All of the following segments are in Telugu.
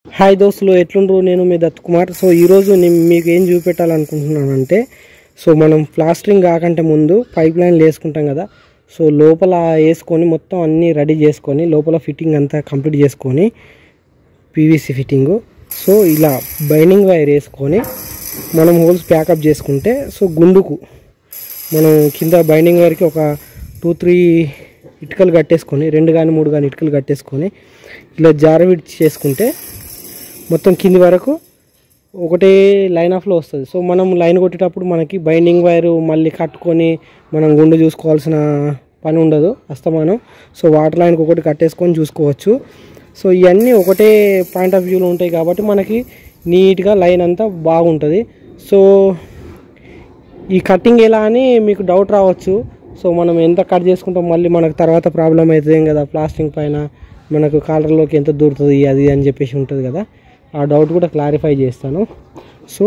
హాయ్ దోస్తులు ఎట్లుండ్రు నేను మీ దత్ కుమార్ సో ఈరోజు నేను మీకు ఏం చూపెట్టాలనుకుంటున్నానంటే సో మనం ప్లాస్టరింగ్ కాకంటే ముందు పైప్ లైన్లు వేసుకుంటాం కదా సో లోపల వేసుకొని మొత్తం అన్నీ రెడీ చేసుకొని లోపల ఫిట్టింగ్ అంతా కంప్లీట్ చేసుకొని పీవీసీ ఫిట్టింగు సో ఇలా బైండింగ్ వైర్ వేసుకొని మనం హోల్స్ ప్యాకప్ చేసుకుంటే సో గుండుకు మనం కింద బైండింగ్ వైర్కి ఒక టూ త్రీ ఇటుకలు కట్టేసుకొని రెండు కానీ మూడు కానీ ఇటుకలు కట్టేసుకొని ఇలా జారవిడ్ చేసుకుంటే మొత్తం కింది వరకు ఒకటే లైన్ ఆఫ్లో వస్తుంది సో మనం లైన్ కొట్టేటప్పుడు మనకి బైండింగ్ వైర్ మళ్ళీ కట్టుకొని మనం గుండు చూసుకోవాల్సిన పని ఉండదు అస్తమానం సో వాటర్ లైన్కి ఒకటి కట్టేసుకొని చూసుకోవచ్చు సో ఇవన్నీ ఒకటే పాయింట్ ఆఫ్ వ్యూలో ఉంటాయి కాబట్టి మనకి నీట్గా లైన్ అంతా బాగుంటుంది సో ఈ కటింగ్ ఎలా అని మీకు డౌట్ రావచ్చు సో మనం ఎంత కట్ చేసుకుంటాం మళ్ళీ మనకు తర్వాత ప్రాబ్లం అవుతుంది కదా ప్లాస్టింగ్ పైన మనకు కాలర్లోకి ఎంత దూరుతుంది అది అని చెప్పేసి ఉంటుంది కదా ఆ డౌట్ కూడా క్లారిఫై చేస్తాను సో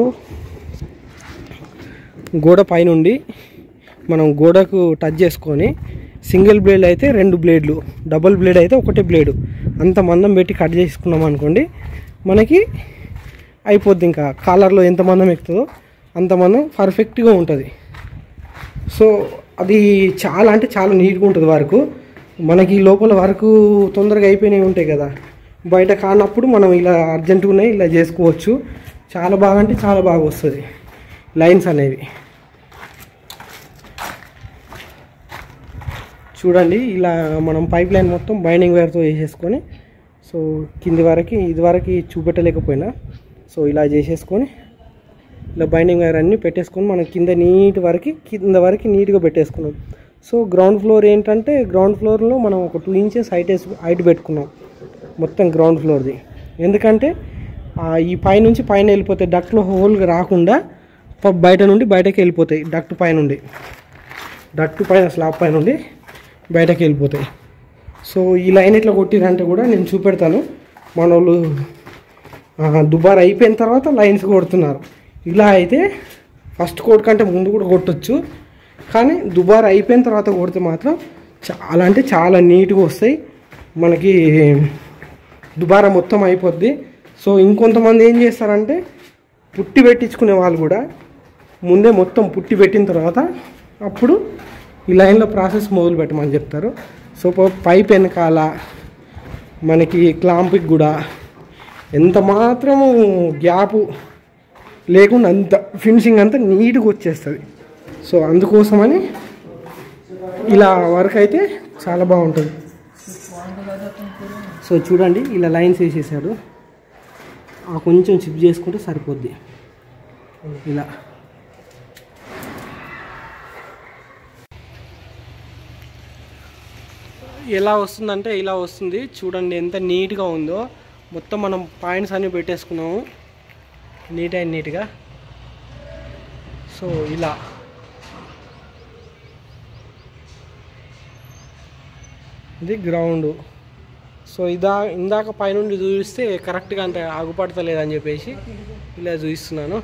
గోడ పైనుండి మనం గోడకు టచ్ చేసుకొని సింగిల్ బ్లేడ్ అయితే రెండు బ్లేడ్లు డబుల్ బ్లేడ్ అయితే ఒకటే బ్లేడు అంత మందం పెట్టి కట్ చేసుకున్నాం అనుకోండి మనకి అయిపోద్ది ఇంకా కాలర్లో ఎంత మందం ఎక్కుతుందో అంత మందం పర్ఫెక్ట్గా ఉంటుంది సో అది చాలా అంటే చాలా నీట్గా ఉంటుంది వరకు మనకి లోపల వరకు తొందరగా అయిపోయినవి ఉంటాయి కదా బయట కానప్పుడు మనం ఇలా అర్జెంటుగానే ఇలా చేసుకోవచ్చు చాలా బాగా అంటే చాలా బాగా వస్తుంది లైన్స్ అనేవి చూడండి ఇలా మనం పైప్ లైన్ మొత్తం బైండింగ్ వైర్తో వేసేసుకొని సో కింది వరకు ఇది వరకు చూపెట్టలేకపోయినా సో ఇలా చేసేసుకొని ఇలా బైండింగ్ వైర్ అన్నీ పెట్టేసుకొని మనం కింద నీట్ వరకు కింద వరకు నీట్గా పెట్టేసుకున్నాం సో గ్రౌండ్ ఫ్లోర్ ఏంటంటే గ్రౌండ్ ఫ్లోర్లో మనం ఒక టూ ఇంచెస్ హైట్ వేసి హైట్ పెట్టుకున్నాం మొత్తం గ్రౌండ్ ఫ్లోర్ది ఎందుకంటే ఆ, ఈ పై నుంచి పైన వెళ్ళిపోతాయి డక్ట్లో హోల్ రాకుండా ప- బయట నుండి బయటకి వెళ్ళిపోతాయి డక్ట్ పై నుండి డక్ట్ పైన స్లాబ్ పై నుండి బయటకి వెళ్ళిపోతాయి సో ఈ లైన్ ఎట్లా కొట్టిరంటే కూడా నేను చూపెడతాను మన వాళ్ళు ఆ, దుబారా అయిపోయిన తర్వాత లైన్స్ కొడుతున్నారు ఇలా అయితే ఫస్ట్ కోట్ కంటే ముందు కూడా కొట్టొచ్చు కానీ దుబారా అయిపోయిన తర్వాత కొడితే మాత్రం చాలా అంటే చాలా నీట్గా వస్తాయి మనకి దుబారా మొత్తం అయిపోద్ది సో ఇంకొంతమంది ఏం చేస్తారంటే పుట్టి పెట్టించుకునే వాళ్ళు కూడా ముందే మొత్తం పుట్టి పెట్టిన తర్వాత అప్పుడు ఈ లైన్లో ప్రాసెస్ మొదలు పెట్టమని చెప్తారు సో ప- పైప్ వెనకాల మనకి క్లాంప్కి కూడా ఎంత మాత్రము గ్యాపు లేకుండా అంత ఫినిషింగ్ అంతా నీట్గా వచ్చేస్తుంది సో అందుకోసమని ఇలా వర్క్ అయితే చాలా బాగుంటుంది సో చూడండి ఇలా లైన్స్ వేసేసాడు ఆ కొంచెం చిప్ చేసుకుంటే సరిపోద్ది ఇలా ఎలా వస్తుందంటే ఇలా వస్తుంది చూడండి ఎంత నీట్గా ఉందో మొత్తం మనం పాయింట్స్ అన్నీ పెట్టేసుకున్నాము నీట్ అండ్ నీట్గా సో ఇలా ఇది గ్రౌండ్ సో ఇదా ఇందాక పైనుండి చూపిస్తే కరెక్ట్గా అంటే ఆగుపడతలేదని చెప్పేసి ఇలా చూపిస్తున్నాను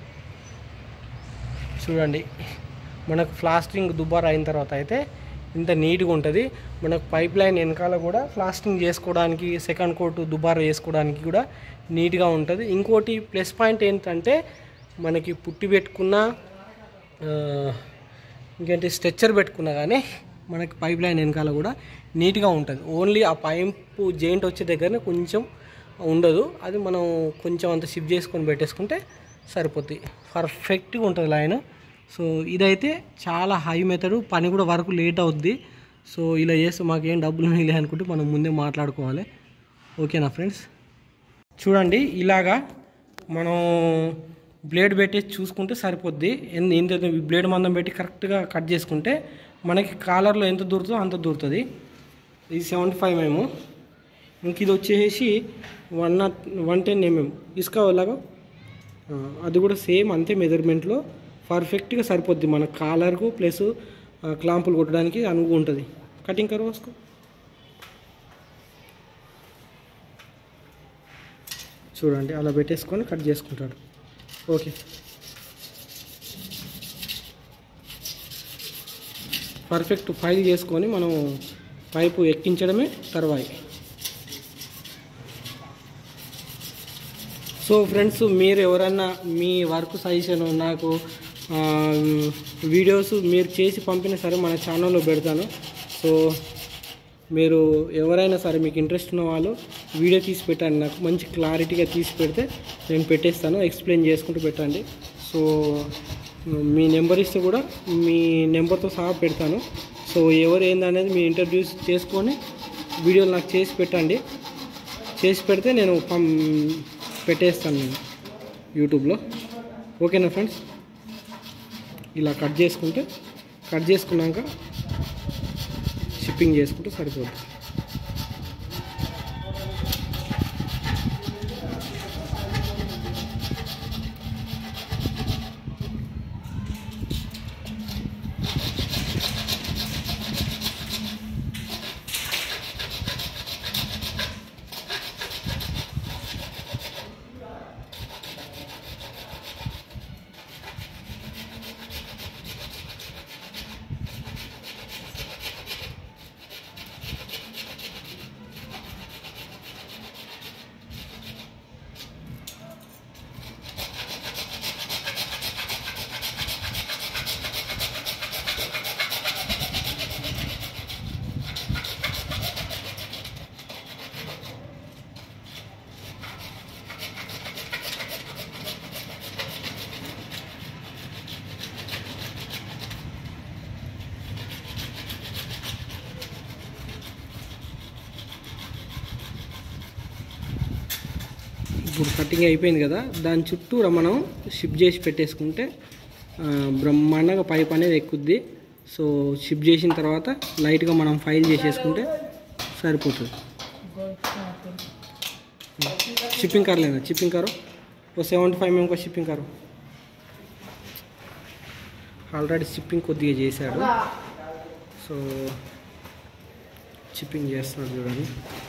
చూడండి మనకు ప్లాస్టింగ్ దుబారా అయిన తర్వాత అయితే ఇంత నీట్గా ఉంటుంది మనకు పైప్ లైన్ వెనకాల కూడా ప్లాస్టింగ్ చేసుకోవడానికి సెకండ్ కోట్ దుబారా వేసుకోవడానికి కూడా నీట్గా ఉంటుంది ఇంకోటి ప్లస్ పాయింట్ ఏంటంటే మనకి పుట్టి పెట్టుకున్న ఆ, ఇంకేంటి స్ట్రెచ్చర్ పెట్టుకున్నా కానీ మనకి పైప్ లైన్ వెనకాల కూడా నీట్గా ఉంటుంది ఓన్లీ ఆ పైపు జెయింట్ వచ్చే దగ్గరనే కొంచెం ఉండదు అది మనం కొంచెం అంత షిఫ్ట్ చేసుకొని పెట్టేసుకుంటే సరిపోద్ది పర్ఫెక్ట్గా ఉంటుంది లైన్ సో ఇదైతే చాలా హై మెథడ్ పని కూడా వరకు లేట్ అవుద్ది సో ఇలా చేస్తే మాకేం డబ్బులు మిగిలే అనుకుంటే మనం ముందే మాట్లాడుకోవాలి ఓకేనా ఫ్రెండ్స్ చూడండి ఇలాగా మనం బ్లేడ్ పెట్టి చూసుకుంటే సరిపోద్ది ఎన్- ఎంత బ్లేడ్ మందం పెట్టి కరెక్ట్గా కట్ చేసుకుంటే మనకి కాలర్లో ఎంత దూరుతుందో అంత దూరుతుంది ఇది సెవెంటీ ఫైవ్ మేము ఇంక ఇది వచ్చేసి one not one ten mm ఇసుక లాగా ఆ, అది కూడా సేమ్ అంతే మెజర్మెంట్లో పర్ఫెక్ట్గా సరిపోద్ది మన కాలర్కు ప్లస్ క్లాంపులు కొట్టడానికి అనుగు ఉంటుంది కటింగ్ కర్వ్ వేసుకో చూడండి అలా పెట్టేసుకొని కట్ చేసుకుంటాడు ఓకే పర్ఫెక్ట్ ఫైల్ చేసుకొని మనం పైపు ఎక్కించడమే తర్వాయి సో ఫ్రెండ్స్ మీరు ఎవరన్నా మీ వర్క్ సజెషన్ నాకు ఆ, వీడియోస్ మీరు చేసి పంపినా సరే మన ఛానల్లో పెడతాను సో మీరు ఎవరైనా సరే మీకు ఇంట్రెస్ట్ ఉన్న వాళ్ళు వీడియో తీసి పెట్టండి నాకు మంచి క్లారిటీగా తీసి పెడితే నేను పెట్టేస్తాను ఎక్స్ప్లెయిన్ చేసుకుంటూ పెట్టండి సో మీ నెంబర్ ఇస్తే కూడా మీ నెంబర్తో సహా పెడతాను సో ఎవరు ఏందనేది మీ ఇంటర్వ్యూస్ చేసుకొని వీడియోలు నాకు చేసి పెట్టండి చేసి పెడితే నేను పం పెట్టేస్తాను నేను యూట్యూబ్లో ఓకేనా ఫ్రెండ్స్ ఇలా కట్ చేసుకుంటే కట్ చేసుకున్నాక షిప్పింగ్ చేసుకుంటే సరిపోతుంది ఇప్పుడు కటింగ్ అయిపోయింది కదా దాని చుట్టూరా మనం షిప్ చేసి పెట్టేసుకుంటే ఆ, బ్రహ్మాండంగా పైప్ అనేది ఎక్కుద్ది సో షిప్ చేసిన తర్వాత లైట్గా మనం ఫైల్ చేసేసుకుంటే సరిపోతుంది షిప్పింగ్ కార్ లేదా షిప్పింగ్ కారు ఓ సెవెంటీ ఫైవ్ మేము షిప్పింగ్ కారు ఆల్రెడీ షిప్పింగ్ కొద్దిగా చేశాడు సో షిప్పింగ్ చేస్తున్నాడు చూడండి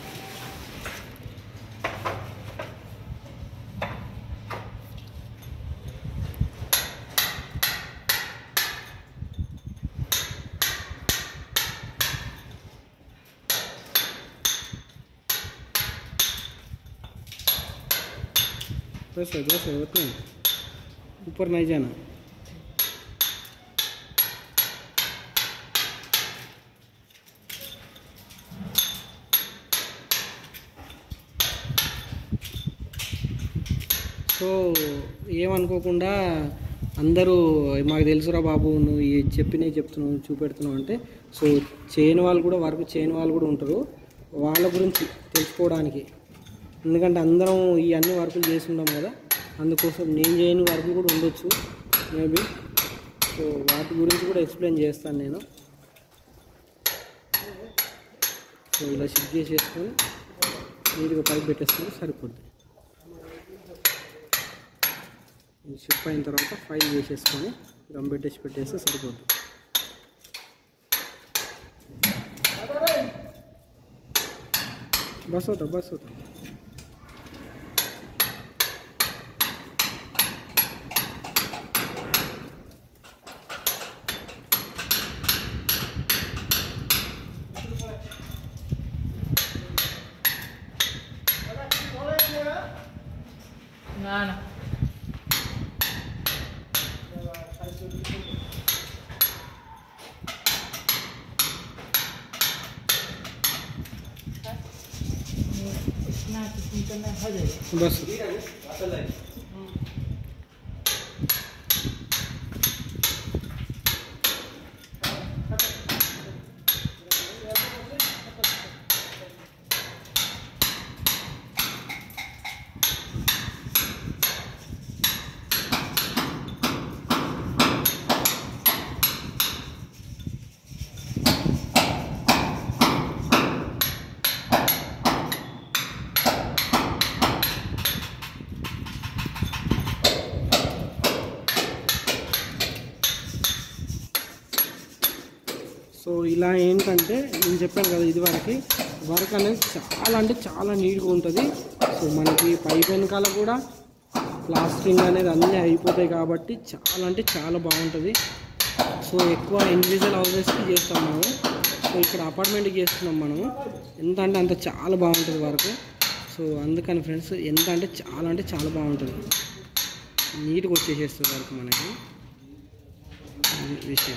बस है बस है उतना ही। ऊपर नहीं जाना సో ఏమనుకోకుండా అందరూ మాకు తెలుసురా బాబు నువ్వు ఈ చెప్పినవి చెప్తున్నావు చూపెడుతున్నావు అంటే సో చేయని వాళ్ళు కూడా వర్క్ చేయని వాళ్ళు కూడా ఉంటారు వాళ్ళ గురించి తెలుసుకోవడానికి ఎందుకంటే అందరం ఈ అన్ని వర్కులు చేస్తుంటాం కదా అందుకోసం నేను చేయని వర్కులు కూడా ఉండొచ్చు మేబీ సో వాటి గురించి కూడా ఎక్స్ప్లెయిన్ చేస్తాను నేను సో ఇలా షిఫ్ట్ చేసేసుకొని నీట్గా పైకి పెట్టేసుకొని సరిపోద్ది షిప్ అయిన తర్వాత ఫైల్ చేసేసుకొని గమ్ పెట్టేసి పెట్టేస్తే సరిపోద్ది బస్ అవుతా బస్ అవుతా ना ना इतना किस्म का ना हो जाएगा बस సో ఇలా ఏంటంటే నేను చెప్పాను కదా ఇది వరకు వర్క్ అనేది చాలా అంటే చాలా నీట్గా ఉంటుంది సో మనకి పై వెనకాల కూడా ప్లాస్టింగ్ అనేది అన్నీ అయిపోతాయి కాబట్టి చాలా అంటే చాలా బాగుంటుంది సో ఎక్కువ ఇండివిజువల్ హౌసెస్కి చేస్తాం మనము సో ఇక్కడ అపార్ట్మెంట్కి చేస్తున్నాం మనము ఎంత అంటే అంత చాలా బాగుంటుంది వర్క్ సో అందుకని ఫ్రెండ్స్ ఎంత అంటే చాలా అంటే చాలా బాగుంటుంది నీట్గా వచ్చేసేస్తుంది వరకు మనకి అది విషయం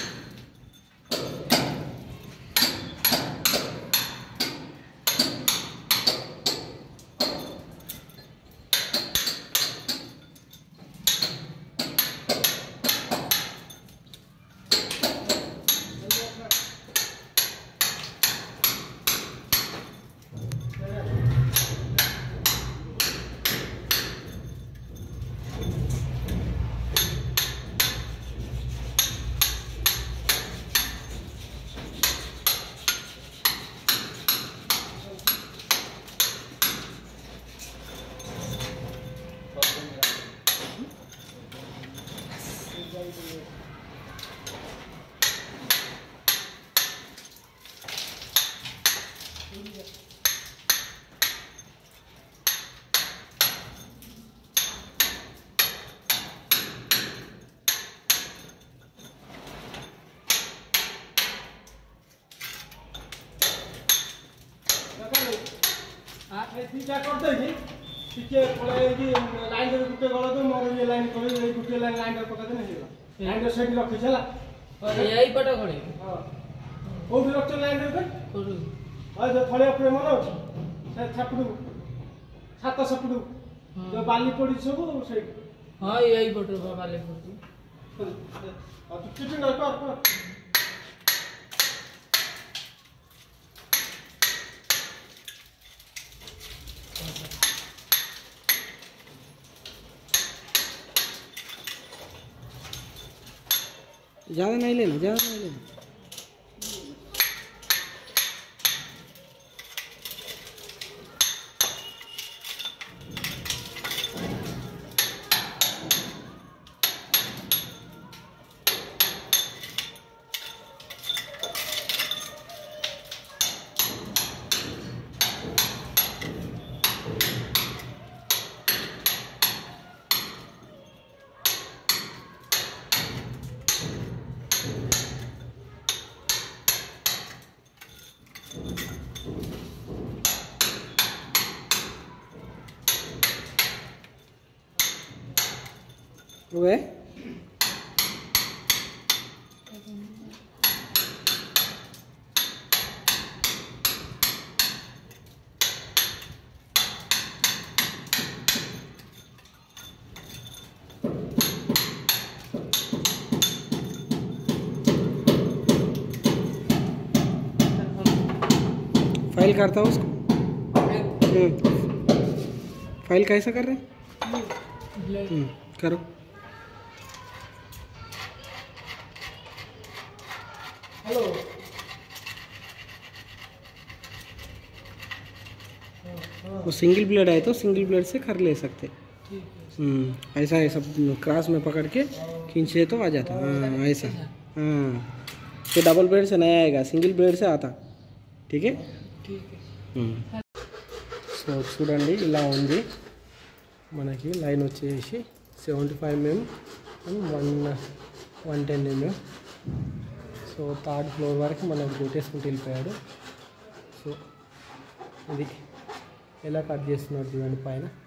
ପିଠା କରିଦେଇକି ଟିକେ ପଳେଇକି ଲାଇନରେ ଗୋଟେ ଗଳ ତ ମୋର ଇଏ ଲାଇନ କରି ଏଇ ଗୋଟେ ଲାଇନ ଲାଇନରେ ପକେଇଦେଲେ ହେଇଗଲା ଲାଇନରେ ସେଇଠି ରଖିଛି ହେଲା ଏଇ ପଟ ଖଳି ହଁ କୋଉଠି ରଖିଛ ଲାଇନରେ ଏବେ କରୁ ହଁ ଯୋଉ ଥଳିଆ ଉପରେ ମନେ ଅଛି ସେ ଛାପୁଡୁ ଛାତ ସେପୁଡୁ ଯୋଉ ବାଲି ପଡିଛି ସବୁ ସେଇଠି ହଁ ଏଇ ପଟରୁ ବାବାଲେ ପଡୁଛି ଆଉ ତୁ ଚିଠି କର କର କର ज़्यादा नहीं लेना ज़्यादा नहीं लेना हुए फाइल करता हूँ उसको हम्म। फाइल कैसा कर रहे हैं हम्म, करो हेलो वो सिंगल ब्लेड है तो सिंगल ब्लेड से कर ले सकते ठीक है हम्म, ऐसा है सब क्रॉस में पकड़ के खींचे तो आ जाता हाँ ऐसा हाँ तो डबल ब्लेड से नहीं आएगा सिंगल ब्लेड से आता ठीक है ठीक है సో చూడండి ఇలా ఉంది మనకి లైన్ వచ్చేసి seventy five mm one one ten mm so third floor వరకు మనకు కొట్టేసుకుంటూ వెళ్ళిపోయాడు సో ఇది ఎలా కట్ చేస్తున్నాడు చూడండి పైన